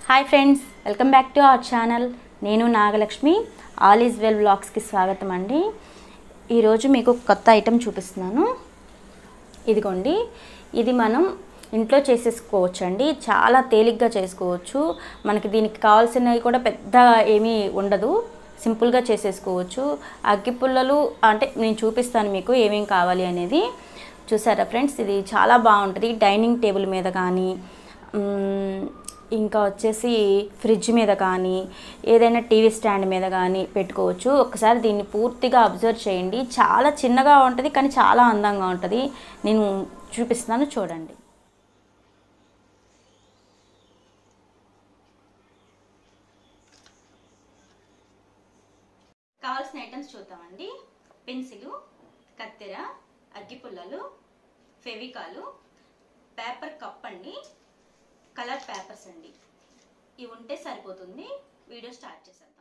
hi friends welcome back to our channel నేను Nagalakshmi all is well బ్లాగ్స్కి స్వాగతం అండి ఈరోజు మీకు ఒక కొత్త ఐటెం చూపిస్తున్నాను ఇదిగోండి ఇది మనం ఇంట్లో చేసేసుకోవచ్చు అండి చాలా తేలిగ్గా చేసుకోవచ్చు మనకి దీనికి కావాల్సినవి కూడా పెద్ద ఏమీ ఉండదు సింపుల్గా చేసేసుకోవచ్చు అగ్గిపుల్లలు అంటే నేను చూపిస్తాను మీకు ఏమేం కావాలి అనేది చూసారా ఫ్రెండ్స్ ఇది చాలా బాగుంటుంది డైనింగ్ టేబుల్ మీద కానీ మ్, ఇంకా వచ్చేసి ఫ్రిడ్జ్ మీద కానీ ఏదైనా టీవీ స్టాండ్ మీద కానీ పెట్టుకోవచ్చు ఒకసారి దీన్ని పూర్తిగా అబ్జర్వ్ చేయండి చాలా చిన్నగా ఉంటుంది కానీ చాలా అందంగా ఉంటుంది నేను చూపిస్తున్నాను చూడండి కావాల్సిన ఐటమ్స్ చూద్దామండి పెన్సిలు కత్తెర అగ్గిపుల్లలు ఫెవికాలు పేపర్ కప్ అండి కలర్ పేపర్స్ అండి ఇవి ఉంటే సరిపోతుంది వీడియో స్టార్ట్ చేసేద్దాం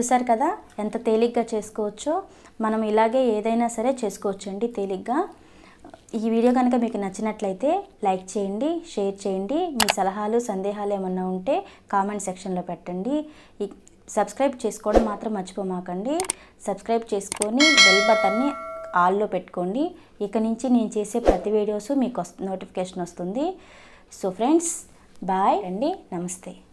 చూసారు కదా ఎంత తేలిగ్గా చేసుకోవచ్చో మనం ఇలాగే ఏదైనా సరే చేసుకోవచ్చండి తేలిగ్గా ఈ వీడియో కనుక మీకు నచ్చినట్లయితే లైక్ చేయండి షేర్ చేయండి మీ సలహాలు సందేహాలు ఏమన్నా ఉంటే కామెంట్ సెక్షన్లో పెట్టండి ఈ సబ్స్క్రైబ్ చేసుకోవడం మాత్రం మర్చిపోమాకండి సబ్స్క్రైబ్ చేసుకొని బెల్ బటన్ని ఆల్లో పెట్టుకోండి ఇక నుంచి నేను చేసే ప్రతి వీడియోస్ మీకు నోటిఫికేషన్ వస్తుంది సో ఫ్రెండ్స్ బాయ్ అండి నమస్తే